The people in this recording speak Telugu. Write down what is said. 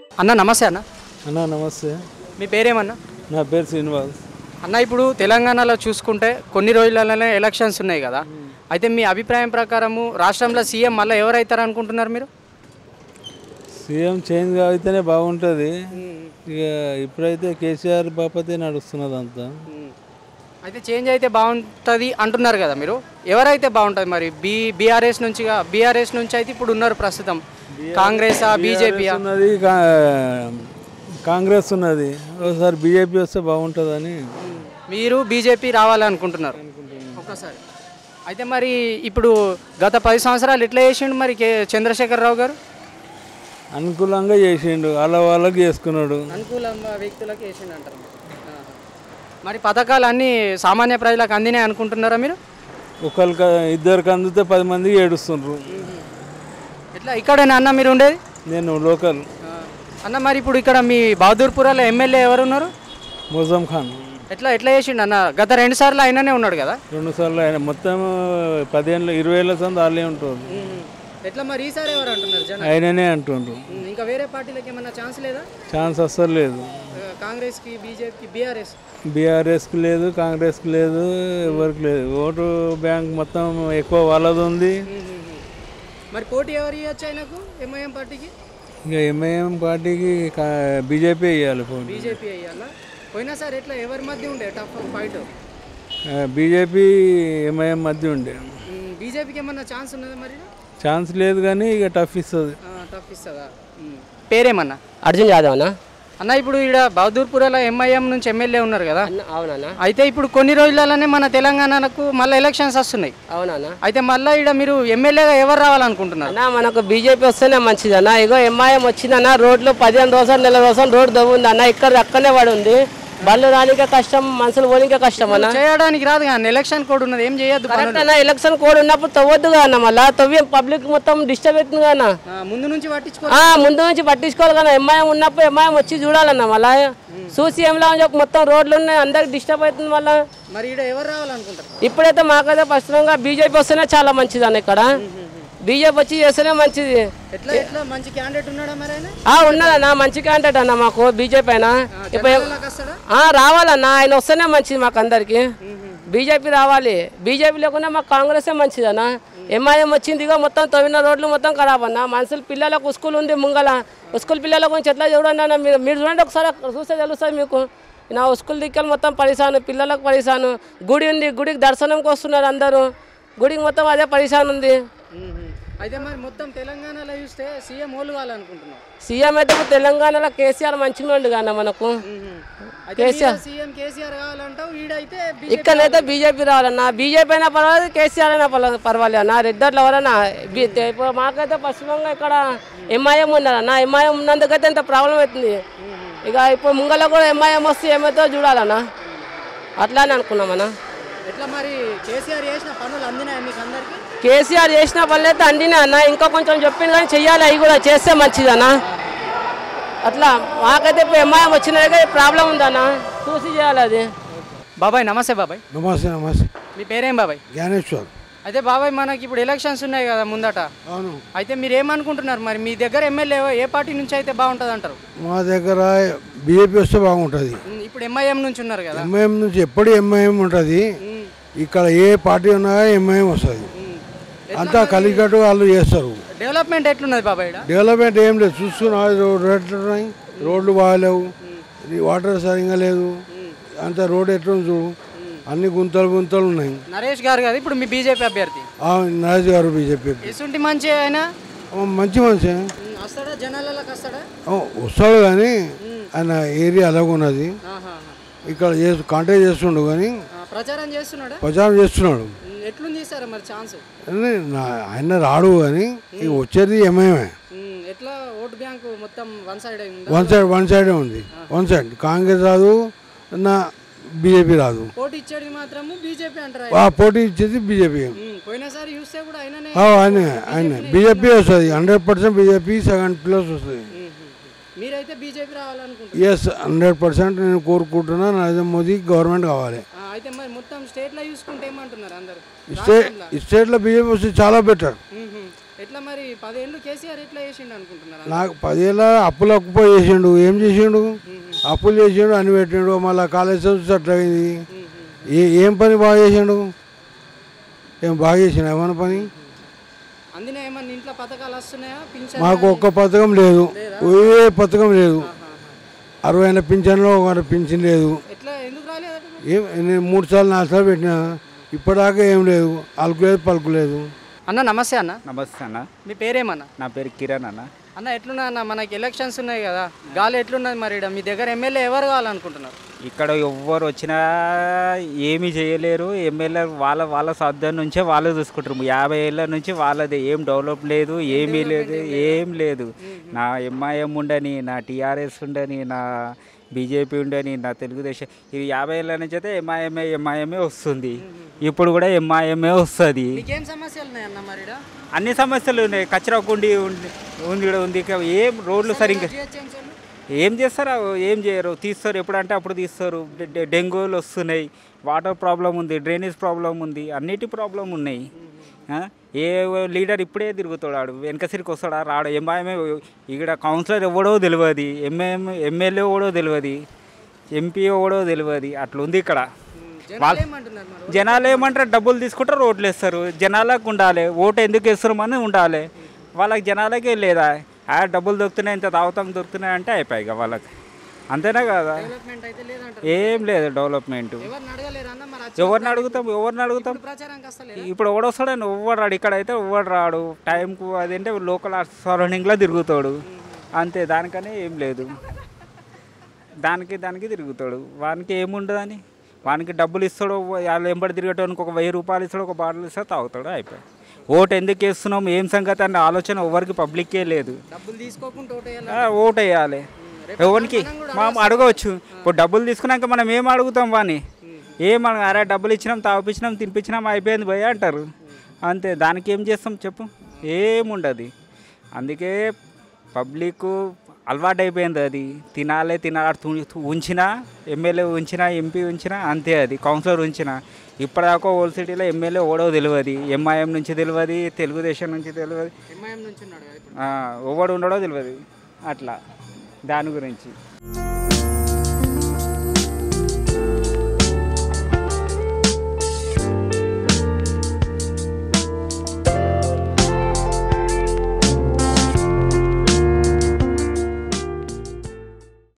అన్న నమస్తే అన్న అన్నా నమస్తే మీ పేరేమన్నా నా పేరు శ్రీనివాస్ అన్న ఇప్పుడు తెలంగాణలో చూసుకుంటే కొన్ని రోజులలోనే ఎలక్షన్స్ ఉన్నాయి కదా అయితే మీ అభిప్రాయం ప్రకారము రాష్ట్రంలో సీఎం మళ్ళీ ఎవరైతారు అనుకుంటున్నారు మీరు సీఎం చేంజ్ అయితేనే బాగుంటుంది ఇక ఇప్పుడైతే కేసీఆర్ బాపతే నడుస్తున్నది అంతా అయితే చేంజ్ అయితే బాగుంటుంది అంటున్నారు కదా మీరు ఎవరైతే బాగుంటుంది మరి బీ బీఆర్ఎస్ నుంచి బీఆర్ఎస్ నుంచి అయితే ఇప్పుడు ఉన్నారు ప్రస్తుతం కాంగ్రెస్ బీజేపీ ఉన్నది కా- కాంగ్రెస్ ఉన్నది ఒకసారి బీజేపీ వస్తే బాగుంటుందని మీరు బీజేపీ రావాలనుకుంటున్నారు ఒక్కసారి అయితే మరి ఇప్పుడు గత పది సంవత్సరాలు ఎట్లా చేసిండు మరి కే చంద్రశేఖరరావు గారు అనుకూలంగా చేసిండు వాళ్ళ వాళ్ళకి చేసుకున్నాడు అనుకూల వ్యక్తులకు వేసిండు అంటారు మరి పథకాలు అన్నీ సామాన్య ప్రజలకు అందినాయి అనుకుంటున్నారా మీరు ఒకరికి ఇద్దరికి అందితే పది మందికి ఏడుస్తుండ్రు ఎట్లా ఇక్కడేనా అన్న మీరు ఉండేది నేను లోకల్ అన్న మరి ఇప్పుడు ఇక్కడ మీ బహదూర్పురాలో ఎమ్మెల్యే ఎవరు ఉన్నారు మొజం ఖాన్ ఎట్లా ఎట్లా చేసిండు అన్న గత రెండు సార్లు ఆయననే ఉన్నాడు కదా రెండు సార్లు ఆయన మొత్తం పదిహేను ఇరవై ఏళ్ళ సంది వాళ్ళే ఉంటారు ఎట్లా మరి ఈసారి ఎవరు అంటున్నారు జనం ఆయననే అంటుండ్రు ఇంకా వేరే పార్టీలకు ఏమన్నా ఛాన్స్ లేదా ఛాన్స్ అస్సలు లేదు కాంగ్రెస్కి బీజేపీకి బీఆర్ఎస్ బీఆర్ఎస్కి లేదు కాంగ్రెస్కి లేదు ఎవరికి లేదు ఓటు బ్యాంక్ మొత్తం ఎక్కువ వాళ్ళది ఉంది మరి పోటీ ఎవరు ఇవ్వచ్చు ఆయనకు ఎంఐఎం పార్టీకి ఇక ఎంఐఎం పార్టీకి బీజేపీ వేయాలి పోటీ బీజేపీ అయ్యాలా పోయినా సార్ ఎట్లా ఎవరి మధ్య ఉండే టఫ్ ఫైట్ బీజేపీ ఎంఐఎం మధ్య ఉండే బీజేపీకి ఏమన్నా ఛాన్స్ ఉన్నదా మరి ఛాన్స్ లేదు కానీ ఇక టఫ్ ఇస్తుంది టఫ్ ఇస్తుందా పేరేమన్నా అర్జున్ యాదవ్ అన్న అన్న ఇప్పుడు ఇక్కడ బహదూర్పురాలో ఎంఐఎం నుంచి ఎమ్మెల్యే ఉన్నారు కదా అన్న అవునన్నా అయితే ఇప్పుడు కొన్ని రోజులలోనే మన తెలంగాణకు మళ్ళీ ఎలక్షన్స్ వస్తున్నాయి అవునన్నా అయితే మళ్ళీ ఇక్కడ మీరు ఎమ్మెల్యేగా ఎవరు రావాలనుకుంటున్నారు అన్న మనకు బీజేపీ వస్తేనే మంచిది అన్న ఇగో ఎంఐఎం వచ్చిందన్న రోడ్లు పదిహేను రోజులు నెల రోజులు రోడ్డు దవ్వుంది అన్న ఇక్కడ అక్కడనే పడి ఉంది బళ్ళు రానికే కష్టం మనుషులు పోనీకే కష్టం అన్న చేయడానికి రాదు కానీ ఎలక్షన్ కోడ్ ఉన్నది ఏం చేయొద్దు కరెక్ట్ అన్న ఎలక్షన్ కోడ్ ఉన్నప్పుడు తవ్వద్దుగా అన్న మళ్ళా తవ్వి పబ్లిక్ మొత్తం డిస్టర్బ్ అవుతుంది అన్న ఆ, ముందు నుంచి పట్టించుకో ఆ, ముందు నుంచి పట్టించుకోవాలి కానీ ఎంఐఎం ఉన్నప్పుడు ఎంఐఎం వచ్చి చూడాలన్న మళ్ళా చూసి ఏంలా అని చెప్పి మొత్తం రోడ్లు ఉన్నాయి అందరికి డిస్టర్బ్ అవుతుంది మళ్ళా మరి ఇక్కడ ఎవరు రావాలనుకుంటారు ఇప్పుడైతే మాకైతే ప్రస్తుతంగా బీజేపీ వస్తేనే చాలా మంచిది అన్న ఇక్కడ బీజేపీ వచ్చి చేస్తేనే మంచిది ఎట్లా ఎట్లా మంచి క్యాండిడేట్ ఉన్నాడా మరి ఆయన ఆ ఉన్నదన్న మంచి క్యాండిడేట్ అన్న మాకు బీజేపీ అయినా ఇప్పుడు జనాలకు వస్తాడా ఆ, రావాలన్న ఆయన వస్తేనే మంచిది మాకు అందరికి బీజేపీ రావాలి బీజేపీ లేకుండా మాకు కాంగ్రెసే మంచిది అన్న ఎంఐఎం వచ్చింది ఇగో మొత్తం తవ్విన రోడ్లు మొత్తం ఖరాబ్ అన్న మనుషులు పిల్లలకు స్కూల్ ఉంది ముంగల స్కూల్ పిల్లల గురించి ఎట్లా చూడండి అన్న మీరు మీరు చూడండి ఒకసారి చూస్తే తెలుస్తుంది మీకు నా స్కూల్ దిక్కలు మొత్తం పరిశాను పిల్లలకు పరిశాను గుడి ఉంది గుడికి దర్శనంకి వస్తున్నారు అందరూ గుడికి మొత్తం అదే పరిశాన్ ఉంది అయితే మరి మొత్తం తెలంగాణలో చూస్తే సీఎం ఓళ్ళు కావాలనుకుంటున్నాం సీఎం అయితే ఇప్పుడు తెలంగాణలో కేసీఆర్ మంచిగా ఉండు కానీ మనకు కేసీఆర్ సీఎం కేసీఆర్ కావాలంటావు ఈడైతే ఇక్కడైతే బీజేపీ రావాలన్నా బీజేపీ అయినా పర్వాలేదు కేసీఆర్ అయినా పర్వాలేదు పర్వాలేదు అన్న రెడ్డర్లు ఎవరైనా బీ- ఇప్పుడు మాకైతే పశ్చిమంగా ఇక్కడ ఎంఐఎం ఉన్నదన్న ఎంఐఎం ఉన్నందుకైతే ఇంత ప్రాబ్లం అవుతుంది ఇక ఇప్పుడు ముంగల కూడా ఎంఐఎం వస్తే ఏమైతే చూడాలన్నా అట్లా అని అనుకున్నామన్నా ఎట్లా మరి కేసీఆర్ చేసిన పనులు అందినాయి మీకు అందరికి కేసీఆర్ చేసిన పనులు అయితే అందినా అన్న ఇంకా కొంచెం చెప్పింది కానీ చెయ్యాలి అవి కూడా చేస్తే మంచిది అన్న అట్లా మాకైతే ఇప్పుడు ఎంఐఎం వచ్చిన దగ్గర ప్రాబ్లం ఉందన్న చూసి చేయాలి అది బాబాయ్ నమస్తే బాబాయ్ నమస్తే నమస్తే మీ పేరేం బాబాయ్ జ్ఞానేశ్వర్ అయితే బాబాయ్ మనకి ఇప్పుడు ఎలక్షన్స్ ఉన్నాయి కదా ముందట అవును అయితే మీరు ఏమనుకుంటున్నారు మరి మీ దగ్గర ఎమ్మెల్యే ఏ పార్టీ నుంచి అయితే బాగుంటుంది అంటారు మా దగ్గర బీజేపీ వస్తే బాగుంటుంది ఉమ్, ఇప్పుడు ఎంఐఎం నుంచి ఉన్నారు కదా ఎంఐఎం నుంచి ఎప్పుడు ఎంఐఎం ఉంటుంది ఇక్కడ ఏ పార్టీ ఉన్నా ఎంఐఎం వస్తుంది అంతా కలిగట్టు వాళ్ళు చేస్తారు డెవలప్మెంట్ ఎట్లున్నది బాబాయ్ ఈడ? డెవలప్మెంట్ ఏం లేదు చూస్తున్నా రోడ్లు ఎట్లున్నాయి రోడ్లు బాగాలేవు ఇది వాటర్ సరిగా లేదు అంత రోడ్ ఎట్లుంది చూడు అన్ని గుంతలు గుంతలు ఉన్నాయి నరేష్ గారు కదా ఇప్పుడు మీ బీజేపీ అభ్యర్థి ఆ నరేష్ గారు బీజేపీ ఎసుంటి మంచి ఆయన మంచి మనిషి ఉమ్, వస్తాడా జనాలలోకి వస్తాడా ఆ, వస్తాడు కానీ ఆయన ఏరియా అలాగున్నది ఆహాహా. ఇక్కడ చేస్తు కాంటాక్ట్ చేస్తుండు కానీ ఆ, ప్రచారం చేస్తున్నాడా ప్రచారం చేస్తున్నాడు ఉమ్, ఎట్లుంది సార్ మరి ఛాన్స్ కానీ నా- ఆయన రాడు కానీ ఇక వచ్చేది ఎంఐఎమే ఎట్లా ఓటు బ్యాంకు మొత్తం వన్ సైడ్ అయి ఉందా వన్ సైడ్ వన్ సైడే ఉంది వన్ సైడ్ కాంగ్రెస్ రాదు నా బీజేపీ రాదు ఓటు ఇచ్చేది మాత్రము బీజేపీ అంటారు ఆ పోటీ ఇచ్చేది బీజేపీ ఉమ్, పోయినసారి చూస్తే కూడా ఆయననే ఆయన ఆయన బీజేపీ వస్తుంది hundred percent BJP second plus వస్తుంది ఉమ్, మీరైతే బీజేపీ రావాలనుకుంటున్నారు ఎస్ హండ్రెడ్ పర్సెంట్ నేను కోరుకుంటున్నా నరేంద్ర మోదీ గవర్నమెంట్ కావాలి ఆ, అయితే మరి మొత్తం స్టేట్ లో చూసుకుంటే ఏమంటున్నారు అందరు స్టేట్ స్టేట్లో బీజేపీ వస్తే చాలా బెటర్ మ్మ్. ఎట్లా మరి పదేళ్ళు కేసీఆర్ ఎట్లా చేసిండు అనుకుంటున్నారు నాకు పదేళ్ళ అప్పులు అప్పు చేసిండు ఏం చేసిండు అప్పులు చేసిండు అని పెట్టిండు మళ్ళీ కాలేజ్ చదువు అట్లా అయింది ఏ ఏం పని బాగా చేసిండు ఏం బాగా చేసిండు ఏమన్నా పని అందులో ఏమన్నా ఇంట్లో పథకాలు వస్తున్నాయా పింఛన్ మాకు ఒక్క పథకం లేదు ఏ పథకం లేదు అరవై ఏళ్ళ పింఛన్లో ఒక పింఛన్ లేదు ఎట్లా ఎందుకు రాలేదు ఏం నేను మూడు సార్లు నాలుగు సార్లు పెట్టినా ఇప్పటిదాకా ఏం లేదు అలుకు లేదు పలుకు లేదు అన్న నమస్తే అన్న నమస్తే అన్న మీ పేరేమన్నా నా పేరు కిరణ్ అన్న అన్న ఎట్లున్నా అన్న మనకి ఎలక్షన్స్ ఉన్నాయి కదా గాలి ఎట్లున్నది మరి ఈడ? మీ దగ్గర ఎమ్మెల్యే ఎవరు కావాలనుకుంటున్నారు ఇక్కడ ఎవ్వరు వచ్చినా ఏమీ చేయలేరు ఎమ్మెల్యే వాళ్ళ వాళ్ళ సాధ్యం నుంచే వాళ్ళే చూసుకుంటారు యాభై ఏళ్ళ నుంచి వాళ్ళది ఏం డెవలప్ లేదు ఏమీ లేదు ఏం లేదు నా ఎంఐఎం ఉండని నా టీఆర్ఎస్ ఉండని నా బీజేపీ ఉండని నా తెలుగుదేశం ఇది యాభై ఏళ్ళ నుంచి అయితే ఎంఐఎంఏ ఎంఐఎంఏ వస్తుంది ఇప్పుడు కూడా ఎంఐఎంఏ వస్తుంది మీకేం సమస్యలు ఉన్నాయి అన్న మరి ఈడ? అన్ని సమస్యలు ఉన్నాయి కచరా కుండి ఉంది ఉంది ఈడ ఉంది ఇక ఏం రోడ్లు సరిగ్గా GHMC వాళ్ళు? ఏం చేస్తారు అవి ఏం చేయరు తీస్తారు ఎప్పుడంటే అప్పుడు తీస్తారు డె- డె- డెంగ్యూలు వస్తున్నాయి వాటర్ ప్రాబ్లం ఉంది డ్రైనేజ్ ప్రాబ్లం ఉంది అన్నిటి ప్రాబ్లం ఉన్నాయి ఆ? ఏ లీడర్ ఇప్పుడే తిరుగుతాడు వెనక సిరికి వస్తాడా రాడు ఎంఐఎంఏ ఇక్కడ కౌన్సిలర్ ఎవడో తెలియదు ఎంఏఎం ఎమ్మెల్యే ఎవడో తెలియదు ఎంపీ ఎవడో తెలియదు అట్లా ఉంది ఇక్కడ జనాలు ఏమంటున్నారు మరి జనాలు ఏమంటారు డబ్బులు తీసుకుంటారు ఓట్లు వేస్తారు జనాలకు ఉండాలి ఓటు ఎందుకు వేస్తారమని ఉండాలి వాళ్ళకి జనాలకే లేదా ఆ డబ్బులు దొరుకుతున్నాయి ఇంత తాగుతాం దొరుకుతున్నాయి అంటే అయిపోయి ఇక వాళ్ళకి అంతేనా కదా డెవలప్మెంట్ అయితే లేదంటారు ఏం లేదు డెవలప్మెంట్ ఎవరిని అడగలేరు అన్న మరి వచ్చి ఎవరిని అడుగుతాం ఎవరిని అడుగుతాం ప్రచారానికి వస్తలేదు ఇప్పుడు ఎవడు వస్తాడని ఎవడు రాడు ఇక్కడ అయితే ఎవడు రాడు టైంకు అదేంటే లోకల్ సరౌండింగ్లో తిరుగుతాడు అంతే దానికనే ఏం లేదు దానికి దానికి తిరుగుతాడు వానికి ఏముండదని వానికి డబ్బులు ఇస్తాడు వాళ్ళు ఎంబడి తిరిగేటానికి ఒక వెయ్యి రూపాయలు ఇస్తాడు ఒక బాటిల్ ఇస్తాడు తాగుతాడు అయిపోయి ఓటు ఎందుకు వేస్తున్నాం ఏం సంగతి అనే ఆలోచన ఎవరికి పబ్లిక్కే లేదు డబ్బులు తీసుకోకుండా ఓటు వేయాలి ఆ, ఓటు వేయాలి ఎవరికి మనం అడగవచ్చు ఇప్పుడు డబ్బులు తీసుకున్నాక మనం ఏం అడుగుతాం వాని ఏం మనం అరే డబ్బులు ఇచ్చినాం తాపిచ్చినాం తినిపించినాం అయిపోయింది భయ అంటారు అంతే దానికి ఏం చేస్తాం చెప్పు ఏముండదు అందుకే పబ్లిక్ అలవాటు అయిపోయింది అది తినాలే తినాలి తు- తు- ఉంచినా ఎమ్మెల్యే ఉంచినా ఎంపీ ఉంచినా అంతే అది కౌన్సిలర్ ఉంచినా ఇప్పటిదాకా ఓల్డ్ సిటీలో ఎమ్మెల్యే ఓడో తెలియదు ఎంఐఎం నుంచి తెలియదు తెలుగుదేశం నుంచి తెలియదు ఎంఐఎం నుంచి ఉన్నాడు కదా ఇప్పుడు ఆ, ఎవడు ఉండడో తెలియదు అట్లా దాని గురించి